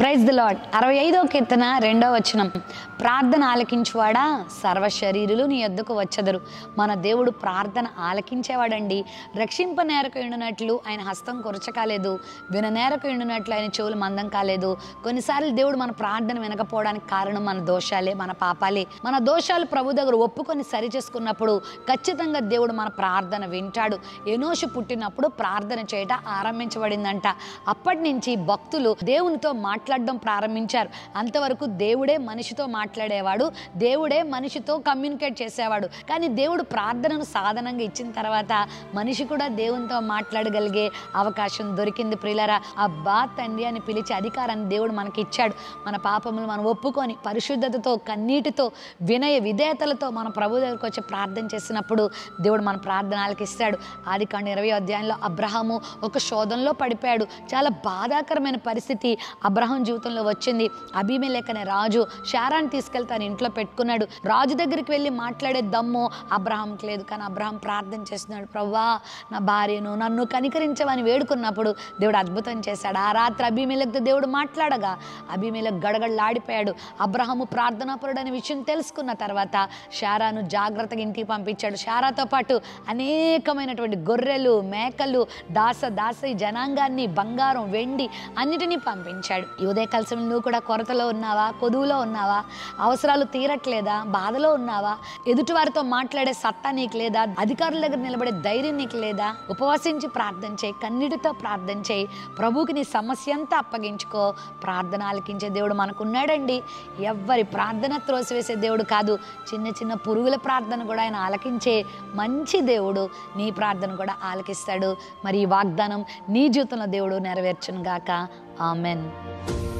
praise the lord అరవై ఐదో కీర్తన రెండో వచనం ప్రార్థన ఆలకించువాడా సర్వ శరీరులు నీ యొద్దకు వచ్చెదరు మన దేవుడు ప్రార్థన ఆలకించేవాడండి రక్షింప నేరకు ఎండునట్లు ఆయన హస్తం కొరచకాలేదు విన నేరకు ఎండునట్లు ఆయన చెవులు మందం కాలేదు కొన్నిసార్లు దేవుడు మన ప్రార్థన వినకపోవడానికి కారణం మన దోషాలే మన పాపాలే మన దోషాలు ప్రభు దగ్గర ఒప్పుకొని సరి చేసుకున్నప్పుడు ఖచ్చితంగా దేవుడు మన ప్రార్థన వింటాడు ఎనోషు పుట్టినప్పుడు ప్రార్థన చేయట ఆరంభించబడిందంట అప్పటి నుంచి భక్తులు దేవునితో మాట్లాడడం ప్రారంభించారు అంతవరకు దేవుడే మనిషితో మాట్లాడేవాడు దేవుడే మనిషితో కమ్యూనికేట్ చేసేవాడు కానీ దేవుడు ప్రార్థనను సాధనంగా ఇచ్చిన తర్వాత మనిషి కూడా దేవునితో మాట్లాడగలిగే అవకాశం దొరికింది ప్రియులరా అబ్బా తండ్రి అని పిలిచే అధికారాన్ని దేవుడు మనకి ఇచ్చాడు మన పాపములు మనం ఒప్పుకొని పరిశుద్ధతతో కన్నీటితో వినయ విధేయతలతో మన ప్రభు దగ్గరకు వచ్చి ప్రార్థన చేసినప్పుడు దేవుడు మన ప్రార్థనలకు ఇస్తాడు ఆది కాండ ఇరవై అధ్యాయంలో అబ్రహాము ఒక శోధనలో పడిపోయాడు చాలా బాధాకరమైన పరిస్థితి అబ్రహం జీవితంలో వచ్చింది అభిమేలేక్ అనే రాజు శారాన్ని తీసుకెళ్లి తన ఇంట్లో పెట్టుకున్నాడు రాజు దగ్గరికి వెళ్ళి మాట్లాడే దమ్ము అబ్రహాంకి లేదు కానీ అబ్రహాం ప్రార్థన చేస్తున్నాడు ప్రవ్వా నా భార్యను నన్ను కనికరించమని వేడుకున్నప్పుడు దేవుడు అద్భుతం చేశాడు ఆ రాత్రి అభిమేలక్తో దేవుడు మాట్లాడగా అభిమేలక్ గడగడలాడిపోయాడు అబ్రహాము ప్రార్థనాపరుడు అనే విషయం తెలుసుకున్న తర్వాత శారాను జాగ్రత్తగా ఇంటికి పంపించాడు శారాతో పాటు అనేకమైనటువంటి గొర్రెలు మేకలు దాస దాస జనాంగాన్ని బంగారం వెండి అన్నిటినీ పంపించాడు ఈ ఉదయకాల సమయంలో నువ్వు కూడా కొరతలో ఉన్నావా కొదువులో ఉన్నావా అవసరాలు తీరట్లేదా బాధలో ఉన్నావా ఎదుటి వారితో మాట్లాడే సత్తా నీకు లేదా అధికారుల దగ్గర నిలబడే ధైర్యం నీకు లేదా ఉపవాసించి ప్రార్థన చేయి కన్నీటితో ప్రార్థన చేయి ప్రభువుకి నీ సమస్య అంతా అప్పగించుకో ప్రార్థన ఆలకించే దేవుడు మనకున్నాడండి ఎవ్వరి ప్రార్థన త్రోసివేసే దేవుడు కాదు చిన్న చిన్న పురుగుల ప్రార్థన కూడా ఆయన ఆలకించే మంచి దేవుడు నీ ప్రార్థన కూడా ఆలకిస్తాడు మరి ఈ వాగ్దానం నీ జీవితంలో దేవుడు నెరవేర్చును గాక ఆమెన్